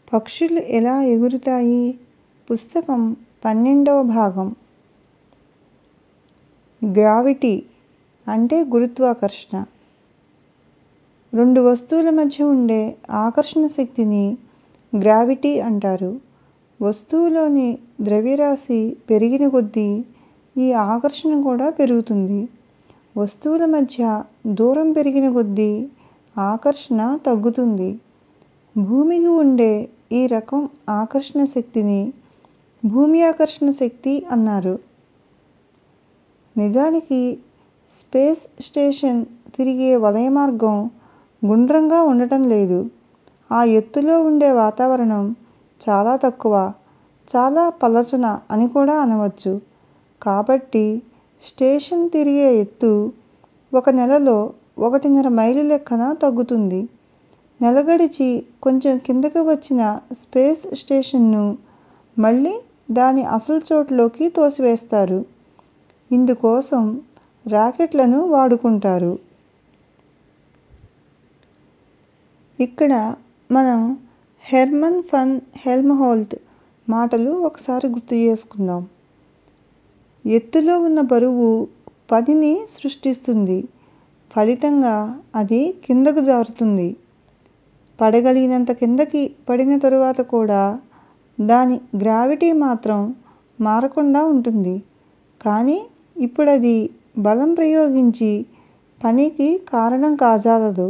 పక్షులు ఎలా ఎగురుతాయి పుస్తకం పన్నెండవ భాగం గ్రావిటీ అంటే గురుత్వాకర్షణ రెండు వస్తువుల మధ్య ఉండే ఆకర్షణ శక్తిని గ్రావిటీ అంటారు వస్తువులోని ద్రవ్యరాశి పెరిగిన కొద్దీ ఈ ఆకర్షణ కూడా పెరుగుతుంది వస్తువుల మధ్య దూరం పెరిగిన కొద్దీ ఆకర్షణ తగ్గుతుంది భూమికి ఉండే ఈ రకం ఆకర్షణ శక్తిని భూమి ఆకర్షణ శక్తి అన్నారు నిజానికి స్పేస్ స్టేషన్ తిరిగే వలయ మార్గం గుండ్రంగా ఉండటం లేదు ఆ ఎత్తులో ఉండే వాతావరణం చాలా తక్కువ చాలా పలచన అని కూడా అనవచ్చు కాబట్టి స్టేషన్ తిరిగే ఎత్తు ఒక నెలలో ఒకటిన్నర మైలు లెక్కన తగ్గుతుంది నెల గడిచి కొంచెం కిందకి వచ్చిన స్పేస్ స్టేషన్ను మళ్ళీ దాని అసలు చోటులోకి తోసివేస్తారు ఇందుకోసం రాకెట్లను వాడుకుంటారు ఇక్కడ మనం హెర్మన్ ఫన్ హెల్మ్హోల్ట్జ్ మాటలు ఒకసారి గుర్తు చేసుకుందాం ఎత్తులో ఉన్న బరువు పనిని సృష్టిస్తుంది ఫలితంగా అది కిందకు జారుతుంది పడగలిగినంత కిందకి పడిన తరువాత కూడా దాని గ్రావిటీ మాత్రం మారకుండా ఉంటుంది కానీ ఇప్పుడది బలం ప్రయోగించి పనికి కారణం కాజాలదు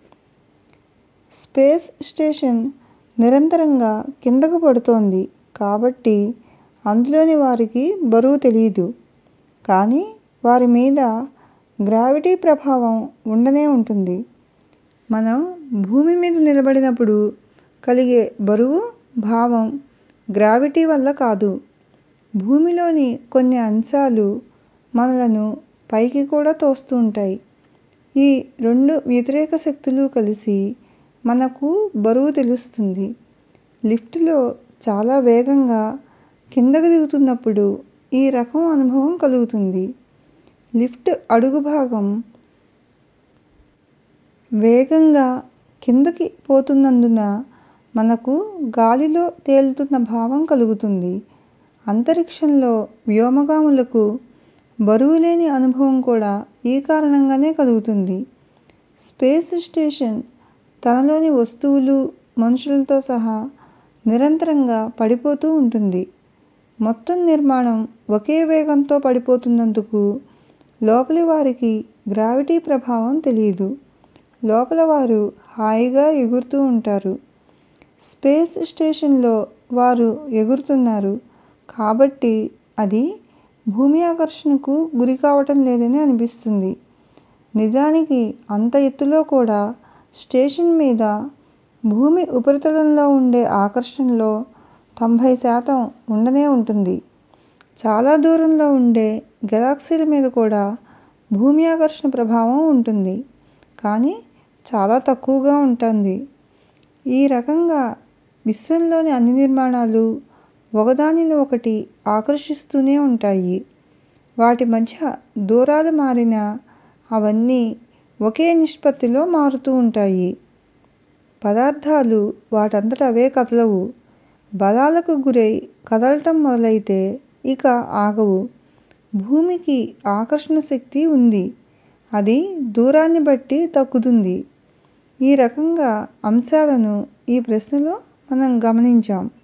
స్పేస్ స్టేషన్ నిరంతరంగా కిందకు పడుతోంది కాబట్టి అందులోని వారికి బరువు తెలీదు కానీ వారి మీద గ్రావిటీ ప్రభావం ఉండనే ఉంటుంది మనం భూమి మీద నిలబడినప్పుడు కలిగే బరువు భావం గ్రావిటీ వల్ల కాదు భూమిలోని కొన్ని అంశాలు మనలను పైకి కూడా తోస్తూ ఉంటాయి ఈ రెండు వ్యతిరేక శక్తులు కలిసి మనకు బరువు తెలుస్తుంది లిఫ్టులో చాలా వేగంగా కిందకు దిగుతున్నప్పుడు ఈ రకం అనుభవం కలుగుతుంది లిఫ్ట్ అడుగు భాగం వేగంగా కిందకి పోతున్నందున మనకు గాలిలో తేలుతున్న భావం కలుగుతుంది అంతరిక్షంలో వ్యోమగాములకు బరువు లేని అనుభవం కూడా ఈ కారణంగానే కలుగుతుంది స్పేస్ స్టేషన్ తనలోని వస్తువులు మనుషులతో సహా నిరంతరంగా పడిపోతూ ఉంటుంది మొత్తం నిర్మాణం ఒకే వేగంతో పడిపోతున్నందుకు లోపలి వారికి గ్రావిటీ ప్రభావం తెలీదు లోపల వారు హాయిగా ఎగురుతూ ఉంటారు స్పేస్ స్టేషన్లో వారు ఎగురుతున్నారు కాబట్టి అది భూమి ఆకర్షణకు గురి కావటం లేదని అనిపిస్తుంది నిజానికి అంత ఎత్తులో కూడా స్టేషన్ మీద భూమి ఉపరితలంలో ఉండే ఆకర్షణలో తొంభై శాతం ఉండనే ఉంటుంది చాలా దూరంలో ఉండే గెలాక్సీల మీద కూడా భూమి ఆకర్షణ ప్రభావం ఉంటుంది కానీ చాలా తక్కువగా ఉంటుంది ఈ రకంగా విశ్వంలోని అన్ని నిర్మాణాలు ఒకదానిని ఒకటి ఆకర్షిస్తూనే ఉంటాయి వాటి మధ్య దూరాలు మారినా అవన్నీ ఒకే నిష్పత్తిలో మారుతూ ఉంటాయి పదార్థాలు వాటంతట అవే కదలవు బలాలకు గురై కదలటం మొదలైతే ఇక ఆగవు భూమికి ఆకర్షణ శక్తి ఉంది అది దూరాన్ని బట్టి తగ్గుతుంది ఈ రకంగా అంశాలను ఈ ప్రశ్నలో మనం గమనించాం